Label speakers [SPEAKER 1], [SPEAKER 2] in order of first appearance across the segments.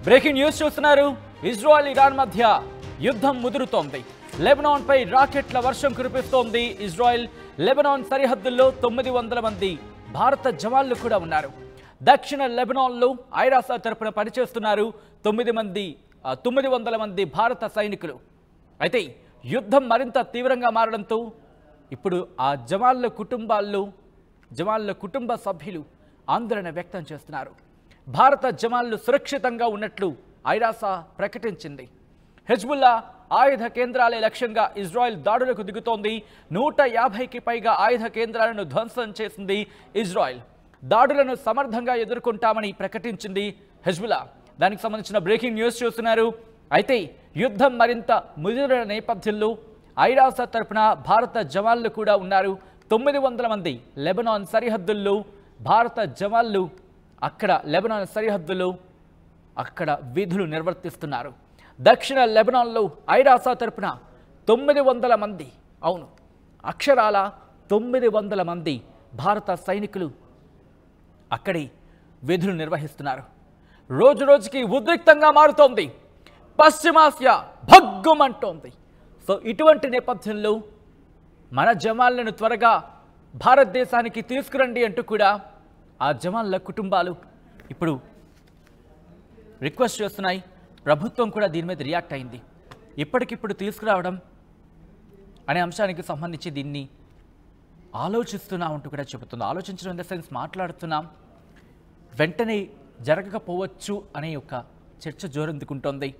[SPEAKER 1] breaking news చూస్తున్నారు Israel Iran మధ్య యుద్ధం ముదురుతోంది లెబనాన్ పై రాకెట్ల వర్షం కురిపిస్తోంది ఇజ్రాయెల్ లెబనాన్ సరిహద్దుల్లో తొమ్మిది వందల మంది భారత జవాన్లు కూడా ఉన్నారు దక్షిణ లెబనాన్లో ఐరాసా తరపున పనిచేస్తున్నారు తొమ్మిది మంది ఆ, తొమ్మిది వందల మంది భారత సైనికులు అయితే యుద్ధం మరింత తీవ్రంగా మారడంతో ఇప్పుడు ఆ జవాన్ల కుటుంబాల్లో జవాన్ల కుటుంబ సభ్యులు ఆందోళన వ్యక్తం చేస్తున్నారు భారత జవాన్లు సురక్షితంగా ఉన్నట్లు ఐరాసా ప్రకటించింది హెజ్బుల్లా ఆయుధ కేంద్రాలే లక్ష్యంగా ఇజ్రాయెల్ దాడులకు దిగుతోంది నూట యాభైకి పైగా ఆయుధ కేంద్రాలను ధ్వంసం చేసింది ఇజ్రాయెల్ దాడులను సమర్థంగా ఎదుర్కొంటామని ప్రకటించింది హెజ్బుల్లా దానికి సంబంధించిన బ్రేకింగ్ న్యూస్ చూస్తున్నారు అయితే యుద్ధం మరింత ముదిరిన నేపథ్యంలో ఐరాసా తరపున భారత జవాన్లు కూడా ఉన్నారు తొమ్మిది వందల మంది లెబనాన్ సరిహద్దుల్లో భారత జవాన్లు అక్కడ లెబనాన్ సరిహద్దులో అక్కడ విధులు నిర్వర్తిస్తున్నారు దక్షిణ లెబనాన్లో ఐరాసా తరపున తొమ్మిది వందల మంది అవును అక్షరాల తొమ్మిది వందల మంది భారత సైనికులు అక్కడి విధులు నిర్వహిస్తున్నారు రోజు రోజుకి ఉద్రిక్తంగా మారుతోంది పశ్చిమాసియా భగ్గుమంటోంది సో ఇటువంటి నేపథ్యంలో మన జవాన్లను త్వరగా భారతదేశానికి తీసుకురండి అంటూ కూడా ఆ జవాన్ల కుటుంబాలు ఇప్పుడు రిక్వెస్ట్ చేస్తున్నాయి ప్రభుత్వం కూడా దీని మీద రియాక్ట్ అయింది ఇప్పటికిప్పుడు తీసుకురావడం అనే అంశానికి సంబంధించి దీన్ని ఆలోచిస్తున్నాం అంటూ కూడా చెబుతుంది ఆలోచించడం ఇన్ ద సెన్స్ మాట్లాడుతున్నాం వెంటనే జరగకపోవచ్చు అనే ఒక చర్చ జోరందుకుంటోంది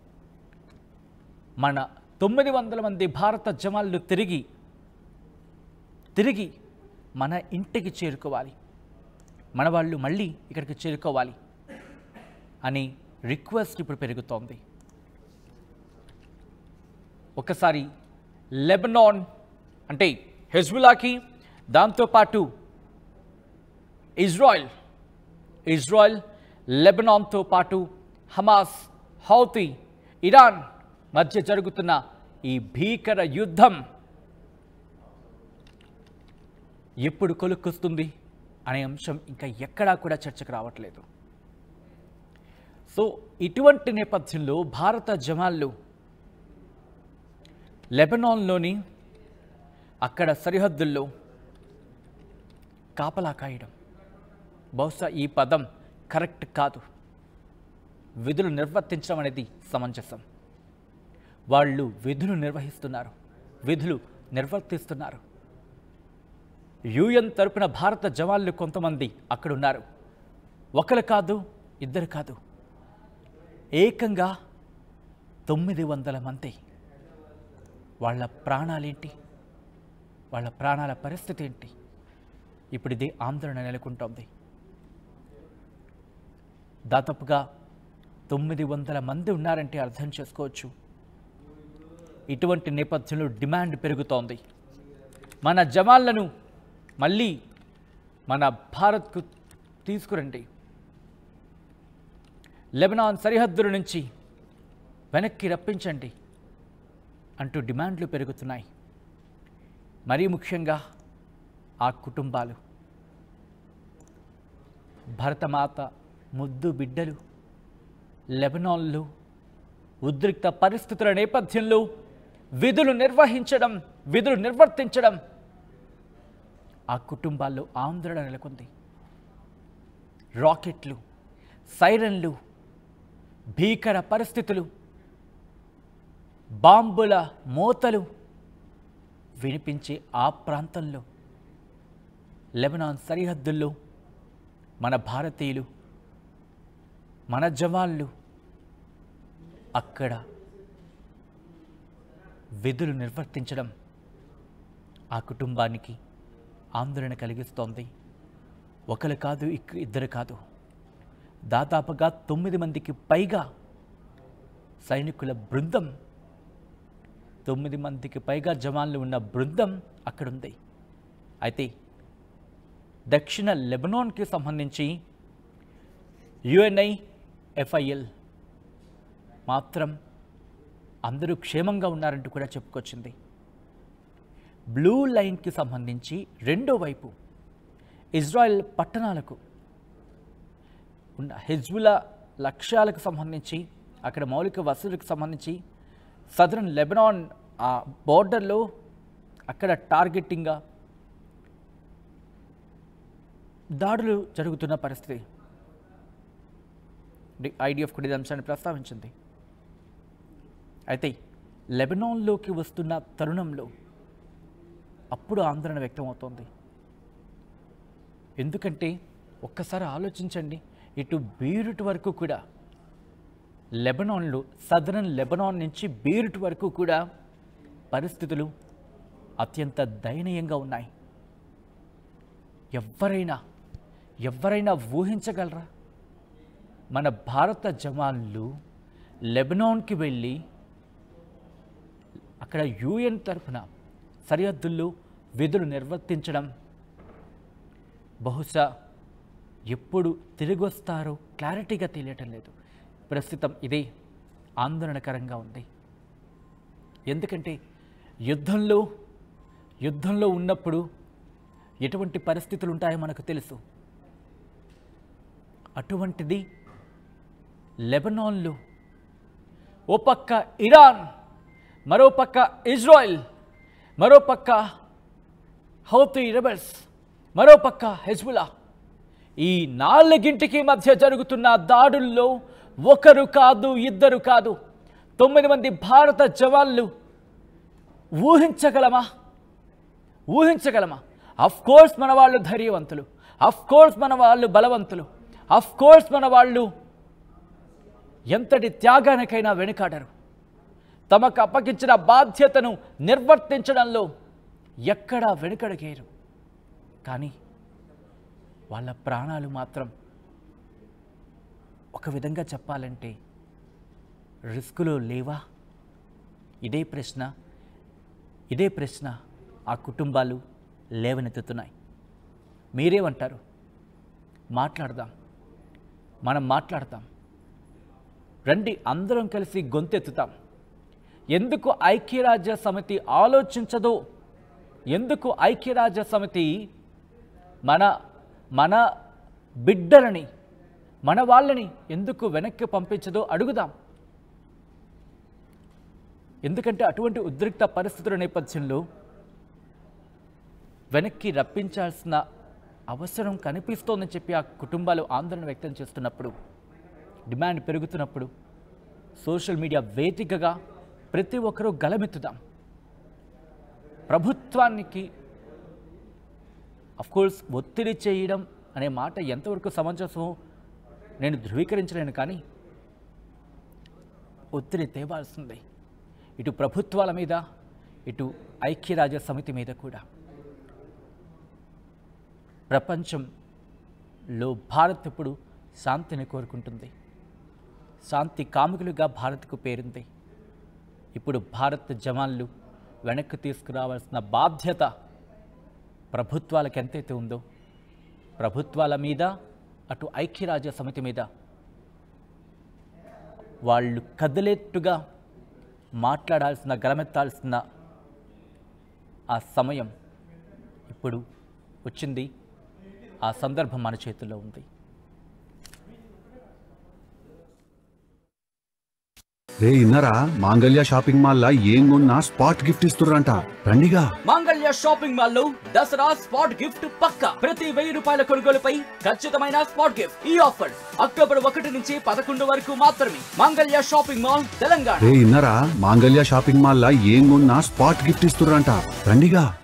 [SPEAKER 1] మన తొమ్మిది వందల మంది భారత జవాన్లు తిరిగి తిరిగి మన ఇంటికి చేరుకోవాలి మన వాళ్ళు మళ్ళీ ఇక్కడికి చేరుకోవాలి అని రిక్వెస్ట్ ఇప్పుడు పెరుగుతోంది ఒకసారి లెబనాన్ అంటే హెజ్బులాకి దాంతోపాటు ఇజ్రాయెల్ ఇజ్రాయెల్ లెబనాన్తో పాటు హమాస్ హౌతీ ఇరాన్ మధ్య జరుగుతున్న ఈ భీకర యుద్ధం ఎప్పుడు కొలుక్కొస్తుంది అనే అంశం ఇంకా ఎక్కడా కూడా చర్చకు రావట్లేదు సో ఇటువంటి నేపథ్యంలో భారత జవాన్లు లెబనాన్లోని అక్కడ సరిహద్దుల్లో కాపలా కాయడం బహుశా ఈ పదం కరెక్ట్ కాదు విధులు నిర్వర్తించడం అనేది సమంజసం వాళ్ళు విధులు నిర్వహిస్తున్నారు విధులు నిర్వర్తిస్తున్నారు యుఎన్ తరపున భారత జవాన్లు కొంతమంది అక్కడ ఉన్నారు ఒకరు కాదు ఇద్దరు కాదు ఏకంగా తొమ్మిది వందల మంది వాళ్ళ ప్రాణాలేంటి వాళ్ళ ప్రాణాల పరిస్థితి ఏంటి ఇప్పుడు ఇదే ఆందోళన నెలకొంటోంది దాదాపుగా తొమ్మిది వందల మంది ఉన్నారంటే అర్థం చేసుకోవచ్చు ఇటువంటి నేపథ్యంలో డిమాండ్ పెరుగుతోంది మన జవాన్లను మళ్ళీ మన భారత్కు తీసుకురండి లెబనాన్ సరిహద్దుల నుంచి వెనక్కి రప్పించండి అంటూ డిమాండ్లు పెరుగుతున్నాయి మరీ ముఖ్యంగా ఆ కుటుంబాలు భరతమాత ముద్దు బిడ్డలు లెబనాన్లో ఉద్రిక్త పరిస్థితుల నేపథ్యంలో విధులు నిర్వహించడం విధులు నిర్వర్తించడం ఆ కుటుంబాల్లో ఆందోళన నెలకొంది రాకెట్లు సైరన్లు భీకర పరిస్థితులు బాంబుల మోతలు వినిపించే ఆ ప్రాంతంలో లెబనాన్ సరిహద్దుల్లో మన భారతీయులు మన జవాన్లు అక్కడ విధులు నిర్వర్తించడం ఆ కుటుంబానికి ఆందోళన కలిగిస్తోంది ఒకరు కాదు ఇక్ ఇద్దరు కాదు దాదాపుగా తొమ్మిది మందికి పైగా సైనికుల బృందం తొమ్మిది మందికి పైగా జవాన్లు ఉన్న బృందం అక్కడుంది అయితే దక్షిణ లెబనాన్కి సంబంధించి యుఎన్ఐ ఎఫ్ఐఎల్ మాత్రం అందరూ క్షేమంగా ఉన్నారంటూ కూడా చెప్పుకొచ్చింది బ్లూ లైన్కి సంబంధించి రెండో వైపు ఇజ్రాయెల్ పట్టణాలకు ఉన్న హెజ్బులా లక్ష్యాలకు సంబంధించి అక్కడ మౌలిక వసతులకు సంబంధించి సదరన్ లెబనాన్ ఆ బోర్డర్లో అక్కడ టార్గెటింగ్గా దాడులు జరుగుతున్న పరిస్థితి డి- ఐడిఎఫ్ కూడా ఈ అంశాన్ని ప్రస్తావించింది అయితే లెబనాన్లోకి వస్తున్న తరుణంలో అప్పుడు ఆందోళన వ్యక్తమవుతోంది ఎందుకంటే ఒక్కసారి ఆలోచించండి ఇటు బీరుట్ వరకు కూడా లెబనాన్లో సదరన్ లెబనాన్ నుంచి బీరుట్ వరకు కూడా పరిస్థితులు అత్యంత దయనీయంగా ఉన్నాయి ఎవరైనా ఎవరైనా ఊహించగలరా మన భారత జవాన్లు లెబనాన్కి వెళ్ళి అక్కడ యుఎన్ తరఫున సరిహద్దుల్లో విధులు నిర్వర్తించడం బహుశా ఎప్పుడు తిరిగి వస్తారో క్లారిటీగా తెలియటం లేదు ప్రస్తుతం ఇదే ఆందోళనకరంగా ఉంది ఎందుకంటే యుద్ధంలో యుద్ధంలో ఉన్నప్పుడు ఎటువంటి పరిస్థితులు ఉంటాయో మనకు తెలుసు అటువంటిది లెబనాన్లో ఓ పక్క ఇరాన్ మరో పక్క ఇజ్రాయెల్ మరో పక్క హౌతీ రెబల్స్ మరో పక్క హెజ్బులా ఈ నాలుగింటికి మధ్య జరుగుతున్న దాడుల్లో ఒకరు కాదు ఇద్దరు కాదు తొమ్మిది మంది భారత జవాన్లు ఊహించగలమా ఊహించగలమా అఫ్ కోర్స్ మన వాళ్ళు ధైర్యవంతులు అఫ్ కోర్స్ మన వాళ్ళు బలవంతులు అఫ్ కోర్స్ మన వాళ్ళు ఎంతటి త్యాగానికైనా వెనుకాడరు తమకు అప్పగించిన బాధ్యతను నిర్వర్తించడంలో ఎక్కడా వెనుకడగేరు కానీ వాళ్ళ ప్రాణాలు మాత్రం ఒక విధంగా చెప్పాలంటే రిస్కులో లేవా ఇదే ప్రశ్న ఇదే ప్రశ్న ఆ కుటుంబాలు లేవనెత్తుతున్నాయి మీరేమంటారు మాట్లాడదాం మనం మాట్లాడతాం రండి అందరం కలిసి గొంతెత్తుతాం ఎందుకు ఐక్యరాజ్య సమితి ఆలోచించదో ఎందుకు ఐక్యరాజ్య సమితి మన మన బిడ్డలని మన వాళ్ళని ఎందుకు వెనక్కి పంపించదో అడుగుదాం ఎందుకంటే అటువంటి ఉద్రిక్త పరిస్థితుల నేపథ్యంలో వెనక్కి రప్పించాల్సిన అవసరం కనిపిస్తోందని చెప్పి ఆ కుటుంబాలు ఆందోళన వ్యక్తం చేస్తున్నప్పుడు డిమాండ్ పెరుగుతున్నప్పుడు సోషల్ మీడియా వేదికగా ప్రతి ఒక్కరూ గలమెత్తుదాం ప్రభుత్వానికి కోర్స్ ఒత్తిడి చేయడం అనే మాట ఎంతవరకు సమంజసమో నేను ధృవీకరించలేను కానీ ఒత్తిడి తేవాల్సింది ఇటు ప్రభుత్వాల మీద ఇటు ఐక్యరాజ్య సమితి మీద కూడా ప్రపంచంలో భారత్ ఇప్పుడు శాంతిని కోరుకుంటుంది శాంతి కాముకులుగా భారత్కు పేరుంది ఇప్పుడు భారత్ జవాన్లు వెనక్కి తీసుకురావాల్సిన బాధ్యత ప్రభుత్వాలకు ఎంతైతే ఉందో ప్రభుత్వాల మీద అటు ఐక్యరాజ్య సమితి మీద వాళ్ళు కదిలేట్టుగా మాట్లాడాల్సిన గలమెత్తాల్సిన ఆ సమయం ఇప్పుడు వచ్చింది ఆ సందర్భం మన చేతుల్లో ఉంది
[SPEAKER 2] రే ఇన్నరా మాంగళ్య షాపింగ్ మాల్ లా ఏం కొన్నా స్పాట్ గిఫ్ట్ ఇస్తుర్రంట రండిగా
[SPEAKER 1] మాంగళ్య షాపింగ్ మాల్ లో దసరా స్పాట్ గిఫ్ట్ పక్క ప్రతి వెయ్యి రూపాయల కొనుగోలుపై ఖచ్చితమైన స్పాట్ గిఫ్ట్ ఈ ఆఫర్ అక్టోబర్ ఒకటి నుంచి పదకొండు వరకు మాత్రమే మాంగళ్య షాపింగ్ మాల్ తెలంగాణ
[SPEAKER 2] రే ఇన్నరా మాంగళ్య షాపింగ్ మాల్ లా ఏం కొన్నా స్పాట్ గిఫ్ట్ ఇస్తుర్రంట రండిగా